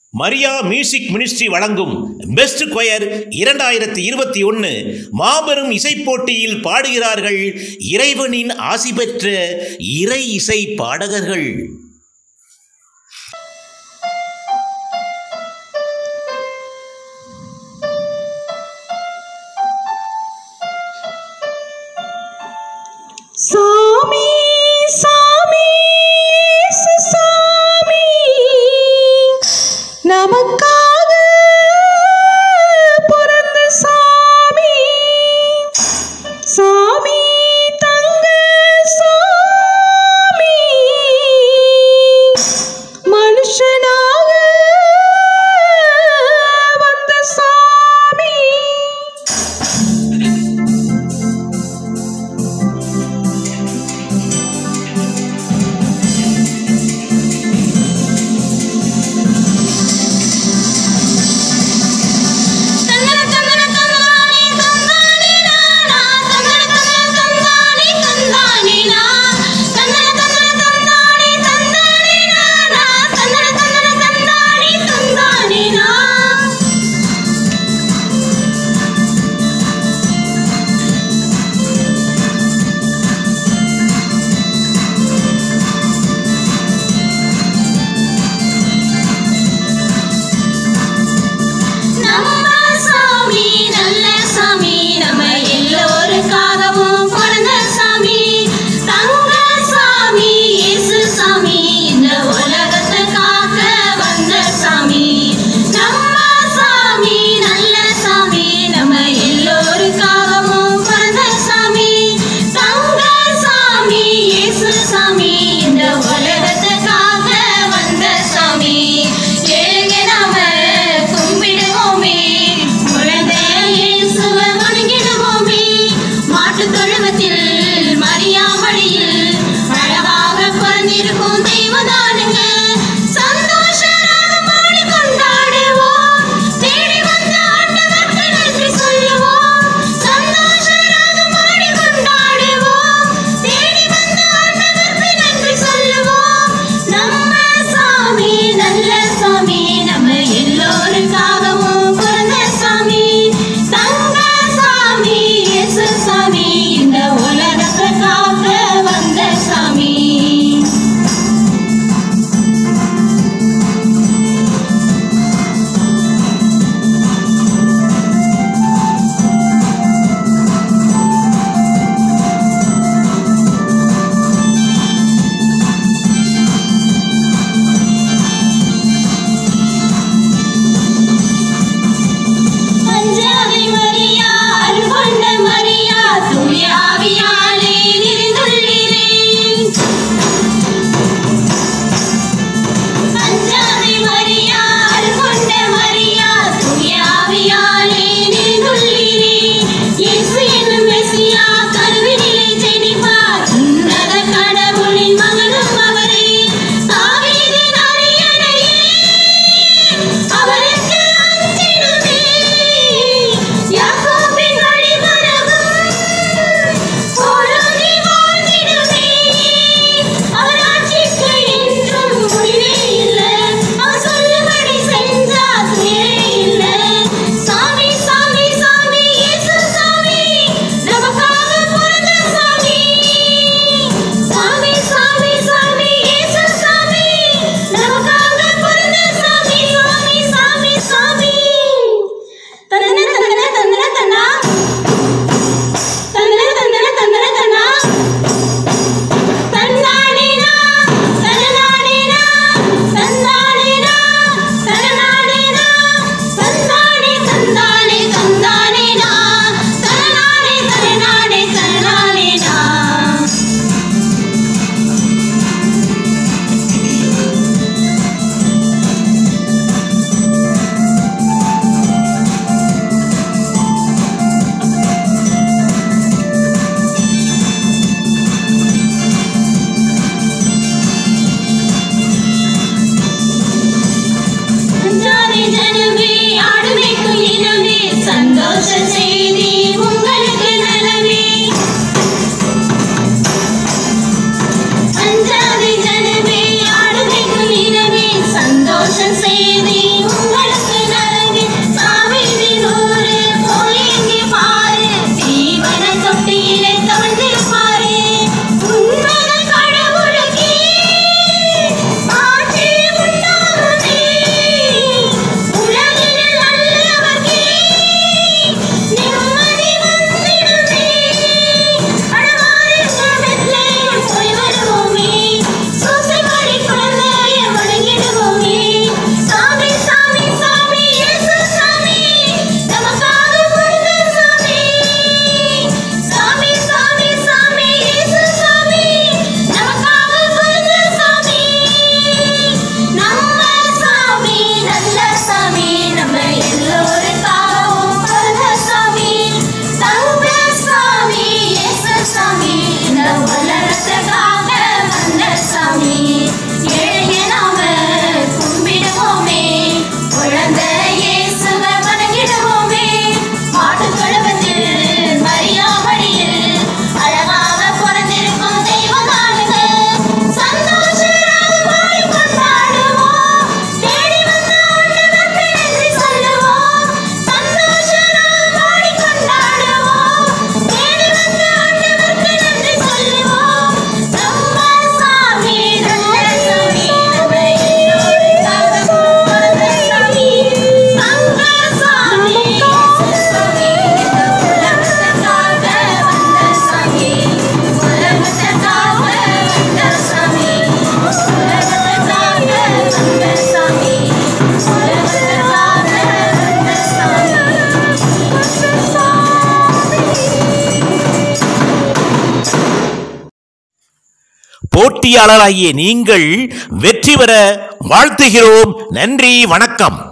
Maria music ministry வழங்கும் best choir இரண்டாயிரத்தி இருபத்தி ஒன்று மாபெரும் இசைப் போட்டியில் பாடுகிறார்கள் இறைவனின் ஆசி பெற்ற இறை இசை பாடகர்கள் சாமி சாமி இயேசு சாமி நமக்காக பிறந்த சாமி சாமி தங்க சாமி மனுஷனாக வந்த சாமி தந்தன தந்தன தந்தானே தந்தானே நானா தந்தன தந்தன தந்தானே தந்தானே நா தந்தன தந்தன தந்தானே தந்தானே நானா தந்தன தந்தன தந்தானே தந்தானே நா நம்ம சாமி நல்ல சாமி நம்ம எல்லோருக்காகவும் பிறந்த சாமி தங்க சாமி இயேசு சாமி இந்த உலகத்தை காக்க வந்த சாமி நம்ம சாமி நல்ல சாமி நம்ம எல்லோருக்காகவும் பிறந்த சாமி தங்க சாமி இயேசு சாமி இந்த உலகத்தை காக்க வந்த சாமி ஏங்க நாம கும்பிடுவோமே குழந்தை இயேசுவை வணங்கிடுவோமே மாட்டுத் தொழுவத்தில் மரியாமடியில் அழகாக பிறந்திருக்கும் தெய்வதானுங்க சந்தோஷ ராகம் பாடி கொண்டாடுவோம் தேடி வந்த ஆண்டவருக்கு நன்றி சொல்லுவோம் சந்தோஷ ராகம் பாடி கொண்டாடுவோம் தேடி வந்த ஆண்டவருக்கு நன்றி சொல்லுவோம் நம்ம சாமி நல்ல சாமி நம்ம எல்லோருக்காகவும் பிறந்த சாமி தங்க சாமி இயேசு சாமி இந்த உலகத்தை காக்க வந்த சாமி அஞ்சாதை மரியா அருள்கொண்ட மரியா தூய ஆவியாலே நிறைந்துள்ளீரேன் அஞ்சாதை மரியா அருள்கொண்ட மரியா தூய ஆவியாலே நிறைந்துள்ளீரேன் இயேசு என்னும் மெசியா கருவினிலே ஜெனிப்பார் உன்னத கடவுளின் மகனும் அவரே தாவீதின் அரியணையே அவருக்கு அஞ்சிடுமே யாக்கோபின் வழிமரபும் பொருந்தி வாழ்ந்திடுமே அவர் ஆட்சிக்கு என்றும் முடிவே இல்லை அவர் சொல்லுபடி செஞ்சா துயரே இல்லை சாமி சாமி சாமி இயேசு சாமி நமக்காக பிறந்த சாமி சாமி சாமி சாமி இயேசு சாமி நமக்காக பிறந்த சாமி சாமி சாமி சாமி தந்தன தந்தன தந்தன தன்னா தந்தன தந்தன தந்தன தன்னா தன்னானேனா தனனானேனா தன்னானேனா தனனானேனா தந்தானே தந்தானே தந்தானேனா தனனானே தனனானே தனனானேனா அஞ்சாதே ஜனமே ஆடுமைக்கும் இனமே சந்தோஷ செய்தி உங்களுக்கு நலமே அஞ்சாதே ஜனமே ஆடுமைக்கும் இனமே சந்தோஷ செய்தி போட்டியாளராகிய நீங்கள் வெற்றி பெற வாழ்த்துகிறோம் நன்றி வணக்கம்